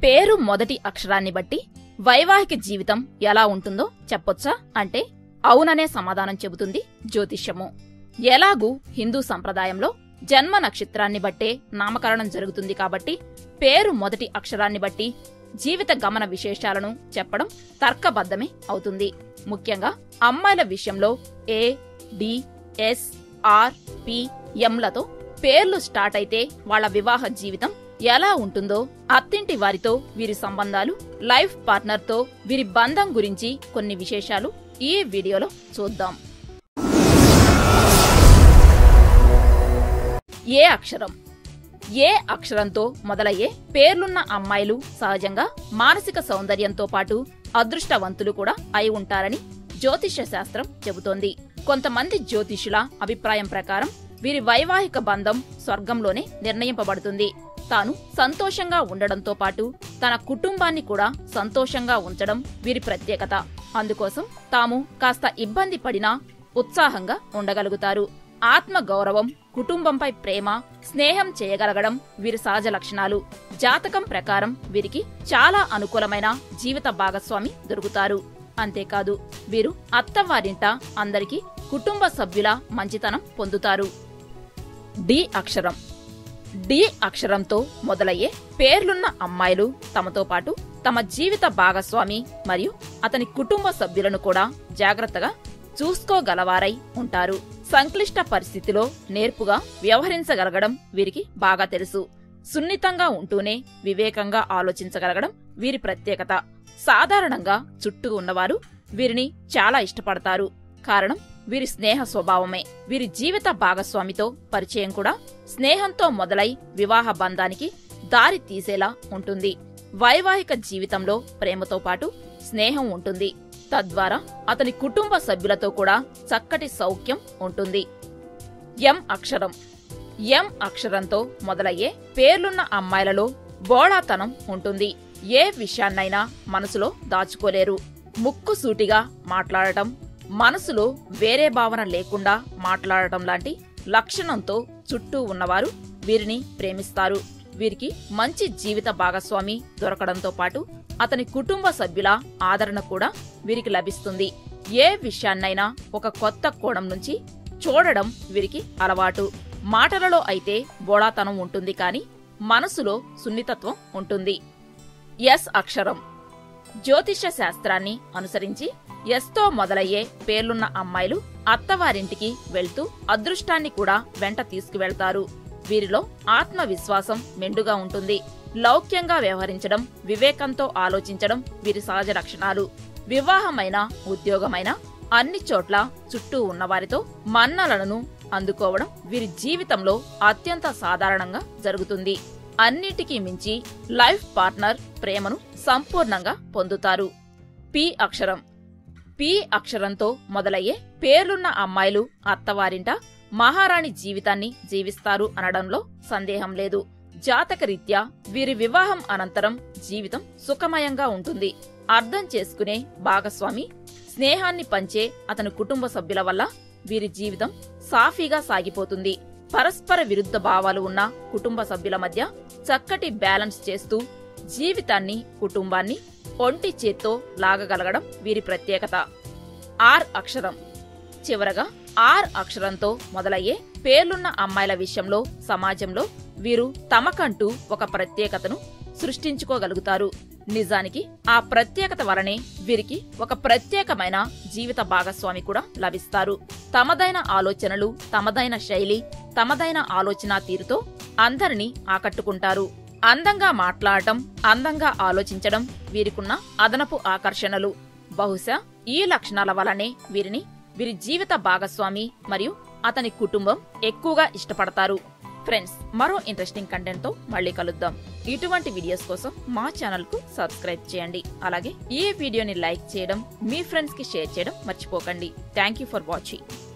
పేరు మొదటి అక్షరాన్ని బట్టి వైవాహిక జీవితం ఎలా ఉంటుందో చెప్పొచ్చా అంటే అవుననే సమాధానం చెబుతుంది జ్యోతిష్యము ఎలాగూ హిందూ సంప్రదాయంలో జన్మ నక్షత్రాన్ని బట్టే నామకరణం జరుగుతుంది కాబట్టి పేరు మొదటి అక్షరాన్ని బట్టి జీవిత గమన విశేషాలను చెప్పడం తర్కబద్ధమే అవుతుంది ముఖ్యంగా అమ్మాయిల విషయంలో A D S R P ఎంలతో పేర్లు స్టార్ట్ అయితే వాళ్ళ వివాహ జీవితం ఎలా ఉంటుందో అత్తింటి వారితో వీరి సంబంధాలు లైఫ్ పార్ట్నర్తో వీరి బంధం గురించి కొన్ని విశేషాలు ఈ వీడియోలో చూద్దాం ఏ అక్షరం ఏ అక్షరంతో మొదలయ్యే పేర్లున్న అమ్మాయిలు సహజంగా మానసిక సౌందర్యంతో పాటు అదృష్టవంతులు కూడా అయి ఉంటారని జ్యోతిష్య శాస్త్రం చెబుతోంది కొంతమంది జ్యోతిష్యుల అభిప్రాయం ప్రకారం వీరి వైవాహిక బంధం స్వర్గంలోనే నిర్ణయింపబడుతుంది తాను సంతోషంగా ఉండడంతో పాటు తన కుటుంబాన్ని కూడా సంతోషంగా ఉంచడం వీరి ప్రత్యేకత అందుకోసం తాము కాస్త ఇబ్బంది పడినా ఉత్సాహంగా ఉండగలుగుతారు ఆత్మ గౌరవం కుటుంబంపై ప్రేమ స్నేహం చేయగలగడం వీరి సహజ లక్షణాలు జాతకం ప్రకారం వీరికి చాలా అనుకూలమైన జీవిత భాగస్వామి దొరుకుతారు అంతేకాదు వీరు అత్తవారింట అందరికీ కుటుంబ సభ్యుల మంచితనం పొందుతారు డి అక్షరం డి అక్షరంతో మొదలయ్యే పేర్లున్న అమ్మాయిలు తమతో పాటు తమ జీవిత భాగస్వామి మరియు అతని కుటుంబ సభ్యులను కూడా జాగ్రత్తగా చూసుకోగలవారై ఉంటారు సంక్లిష్ట పరిస్థితిలో నేర్పుగా వ్యవహరించగలగడం వీరికి బాగా తెలుసు సున్నితంగా ఉంటూనే వివేకంగా ఆలోచించగలగడం వీరి ప్రత్యేకత సాధారణంగా చుట్టూ ఉన్నవారు వీరిని చాలా ఇష్టపడతారు కారణం వీరి స్నేహ స్వభావమే వీరి జీవిత భాగస్వామితో పరిచయం కూడా స్నేహంతో మొదలై వివాహ బంధానికి దారి తీసేలా ఉంటుంది వైవాహిక జీవితంలో ప్రేమతో పాటు స్నేహం ఉంటుంది తద్వారా అతని కుటుంబ సభ్యులతో కూడా చక్కటి సౌఖ్యం ఉంటుంది ఎం అక్షరం ఎం అక్షరంతో మొదలయ్యే పేర్లున్న అమ్మాయిలలో బోళాతనం ఉంటుంది ఏ విషయాన్నైనా మనసులో దాచుకోలేరు ముక్కు సూటిగా మాట్లాడటం మనసులో వేరే భావన లేకుండా మాట్లాడటం లాంటి లక్షణంతో చుట్టూ ఉన్నవారు వీరిని ప్రేమిస్తారు వీరికి మంచి జీవిత భాగస్వామి దొరకడంతో పాటు అతని కుటుంబ సభ్యుల ఆదరణ కూడా వీరికి లభిస్తుంది ఏ విషయాన్నైనా ఒక కొత్త కోణం నుంచి చూడడం వీరికి అలవాటు మాటలలో అయితే బోళాతనం ఉంటుంది కాని మనసులో సున్నితత్వం ఉంటుంది ఎస్ అక్షరం జ్యోతిష్య శాస్త్రాన్ని అనుసరించి ఎస్తో మొదలయ్యే పేర్లున్న అమ్మాయిలు అత్తవారింటికి వెళ్తూ అదృష్టాన్ని కూడా వెంట తీసుకువెళ్తారు వీరిలో ఆత్మవిశ్వాసం మెండుగా ఉంటుంది లౌక్యంగా వ్యవహరించడం వివేకంతో ఆలోచించడం వీరి సహజ లక్షణాలు వివాహమైన ఉద్యోగమైన అన్ని చోట్ల చుట్టూ ఉన్నవారితో మన్నలను అందుకోవడం వీరి జీవితంలో అత్యంత సాధారణంగా జరుగుతుంది అన్నిటికీ మించి లైఫ్ పార్ట్నర్ ప్రేమను సంపూర్ణంగా పొందుతారు పి అక్షరం పి అక్షరంతో మొదలయ్యే పేర్లున్న అమ్మాయిలు అత్తవారింట మహారాణి జీవితాన్ని జీవిస్తారు అనడంలో సందేహం లేదు జాతకరీత్యా వీరి వివాహం అనంతరం జీవితం సుఖమయంగా ఉంటుంది అర్థం చేసుకునే భాగస్వామి స్నేహాన్ని పంచే అతని కుటుంబ సభ్యుల వల్ల వీరి జీవితం సాఫీగా సాగిపోతుంది పరస్పర విరుద్ధ భావాలు ఉన్న కుటుంబ సభ్యుల మధ్య చక్కటి బ్యాలెన్స్ చేస్తూ జీవితాన్ని కుటుంబాన్ని ఒంటి చేత్తో లాగగలగడం వీరి ప్రత్యేకత ఆర్ అక్షరం చివరగా ఆర్ అక్షరంతో మొదలయ్యే పేర్లున్న అమ్మాయిల విషయంలో సమాజంలో వీరు తమకంటూ ఒక ప్రత్యేకతను సృష్టించుకోగలుగుతారు నిజానికి ఆ ప్రత్యేకత వలనే వీరికి ఒక ప్రత్యేకమైన జీవిత భాగస్వామి కూడా లభిస్తారు తమదైన ఆలోచనలు తమదైన శైలి తమదైన ఆలోచన తీరుతో అందరినీ ఆకట్టుకుంటారు అందంగా మాట్లాడటం అందంగా ఆలోచించడం వీరికున్న అదనపు ఆకర్షణలు బహుశా ఈ లక్షణాల వలనే వీరిని వీరి జీవిత భాగస్వామి మరియు అతని కుటుంబం ఎక్కువగా ఇష్టపడతారు ఫ్రెండ్స్ మరో ఇంట్రెస్టింగ్ కంటెంట్ తో మళ్ళీ కలుద్దాం ఇటువంటి వీడియోస్ కోసం మా ఛానల్ కు సబ్స్క్రైబ్ చేయండి అలాగే ఈ వీడియోని లైక్ చేయడం మీ ఫ్రెండ్స్ కి షేర్ చేయడం మర్చిపోకండి థ్యాంక్ యూ ఫర్ వాచింగ్